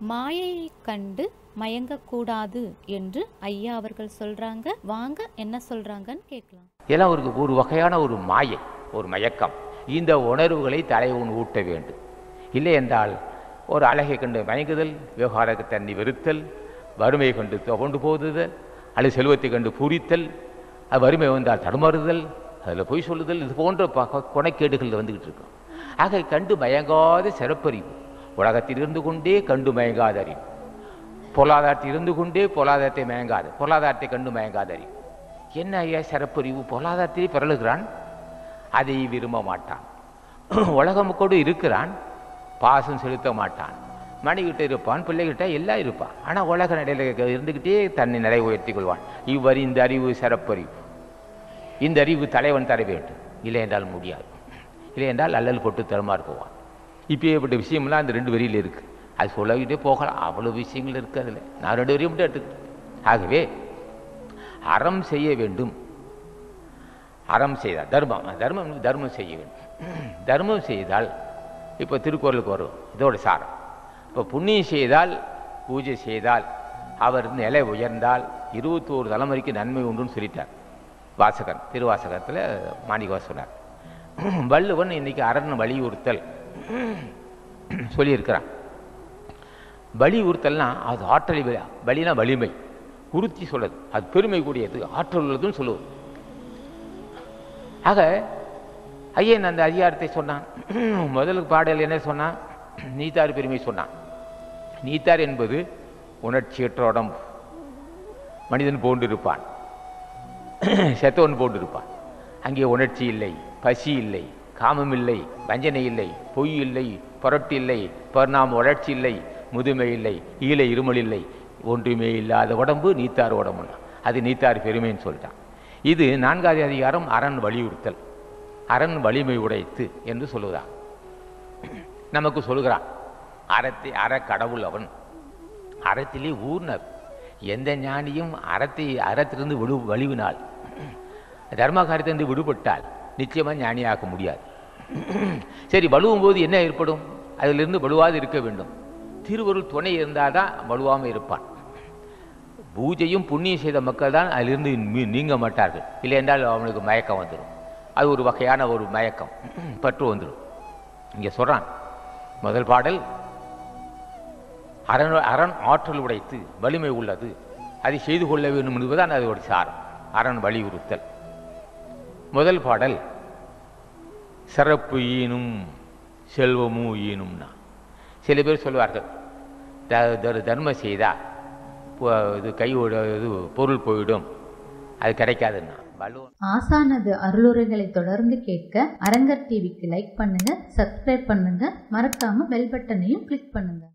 மாயையை கண்டு மயங்கக்கூடாது என்று ஐயா அவர்கள் சொல்றாங்க வாங்க என்ன சொல்றாங்கன்னு கேட்கலாம் இதெல்லாம் ஒரு ஒரு வகையான ஒரு மாயை ஒரு மயக்கம் இந்த உணர்வுகளை தலைவன் ஊட்ட வேண்டும் இல்லை என்றால் ஒரு அழகை கண்டு மயங்குதல் விவகாரத்தை தண்ணி வெறுத்தல் வறுமை கண்டு கொண்டு போதுதல் அல்லது செல்வத்தை கண்டு பூரித்தல் அது வறுமை வந்தால் தடுமாறுதல் அதில் பொய் சொல்லுதல் இது போன்ற ப- கொனைக்கேடுகள் வந்துக்கிட்டு இருக்கும் ஆக கண்டு மயங்காத சிறப்பறிவு உலகத்தில் இருந்து கொண்டே கண்டு மயங்காத அறிவு பொருளாதாரத்தில் இருந்து கொண்டே பொருளாதாரத்தை மயங்காது பொருளாதாரத்தை கண்டு மயங்காத அறிவு என்ன ஐயா சிறப்பறிவு பொருளாதாரத்திலே பிறழுகிறான் அதை விரும்ப மாட்டான் உலகம் கூட இருக்கிறான் பாசம் செலுத்த மாட்டான் மனைவிட்ட இருப்பான் பிள்ளைகிட்ட எல்லாம் இருப்பான் ஆனால் உலக நிலையில இருந்துக்கிட்டே தன்னை நிலை உயர்த்திக் கொள்வான் இவ்வரி இந்த அறிவு சிறப்பறிவு இந்த அறிவு தலைவன் தர வேண்டும் இல்லை என்றால் முடியாது இல்லை என்றால் அல்லல் போட்டு தருமாறு போவான் இப்பேற்பட்ட விஷயம்லாம் அந்த ரெண்டு வரியில் இருக்குது அது சொல்லிக்கிட்டே போகலாம் அவ்வளோ விஷயங்கள் இருக்குது அதில் நான் ரெண்டு வரியும் மட்டும் எடுத்துக்கிட்டேன் ஆகவே அறம் செய்ய வேண்டும் அறம் செய்தால் தர்மம் தர்மம் தர்மம் செய்ய வேண்டும் தர்மம் செய்தால் இப்போ திருக்குறளுக்கு வரும் இதோட சாரம் இப்போ புண்ணியம் செய்தால் பூஜை செய்தால் அவர் நிலை உயர்ந்தால் இருபத்தோரு தலைமுறைக்கு நன்மை உண்டுன்னு சொல்லிட்டார் வாசகன் திருவாசகத்தில் மாணிக்கவா சொன்னார் வள்ளுவன் இன்னைக்கு அரண் வலியுறுத்தல் சொல்லியிருக்கிறான் வலியுறுத்தல்னா அது ஆற்றலை வி- வலினா வலிமை உறுத்தி சொல்லுது அது பெருமை கூடியது ஆற்றல் உள்ளதுன்னு சொல்லுவது ஆக ஐயன் அந்த அதிகாரத்தை சொன்னான் முதல் பாடல் என்ன சொன்னான் நீத்தார் பெருமை சொன்னான் நீத்தார் என்பது உணர்ச்சியற்ற உடம்பு மனிதன் போன்றிருப்பான் செத்தவன் போன்றிருப்பான் அங்கே உணர்ச்சி இல்லை பசி இல்லை காமம் இல்லை வஞ்சனை இல்லை பொய் இல்லை புரட்டு இல்லை பரிணாம வளர்ச்சி இல்லை முதுமை இல்லை ஈழை இருமல் இல்லை ஒன்றுமே இல்லாத உடம்பு நீத்தார் உடம்புன்னா அது நீத்தார் பெருமைன்னு சொல்லிட்டான் இது நான்காவது அதிகாரம் அரண் வலியுறுத்தல் அரண் வலிமை உடைத்து என்று சொல்லுகிறான் நமக்கு சொல்கிறான் அறத்தை அற கடவுள் அவன் அறத்திலே ஊர்னர் எந்த ஞானியும் அறத்தை அறத்திலிருந்து விடு வலிவினால் தர்ம காரியத்திலிருந்து விடுபட்டால் நிச்சயமாக ஞானியாக்க முடியாது சரி வலுவும் போது என்ன ஏற்படும் அதிலிருந்து வலுவாது இருக்க வேண்டும் திருவருள் துணை இருந்தால் தான் வலுவாமல் இருப்பான் பூஜையும் புண்ணியம் செய்த மக்கள் தான் அதிலிருந்து மீ- நீங்க மாட்டார்கள் இல்லை என்றால் அவனுக்கு மயக்கம் வந்துடும் அது ஒரு வகையான ஒரு மயக்கம் பற்று வந்துடும் இங்கே சொல்கிறான் முதல் பாடல் அரண் அரண் ஆற்றல் உடைத்து வலிமை உள்ளது அதை செய்து கொள்ள வேண்டும் என்பதுதான் அதோட சாரம் அரண் வலியுறுத்தல் முதல் பாடல் சிறப்பு ஈனும் செல்வமும் ஈனும்னா சில பேர் சொல்வார்கள் த- த- தர்மம் செய்தா பொ- இது கை விட- இது பொருள் போயிடும் அது கிடைக்காதுன்னா வலு ஆசானது அருளுரைகளை தொடர்ந்து கேட்க அரங்கர் டிவிக்கு லைக் பண்ணுங்க சப்ஸ்கிரைப் பண்ணுங்க மறக்காம பெல் பட்டனையும் கிளிக் பண்ணுங்க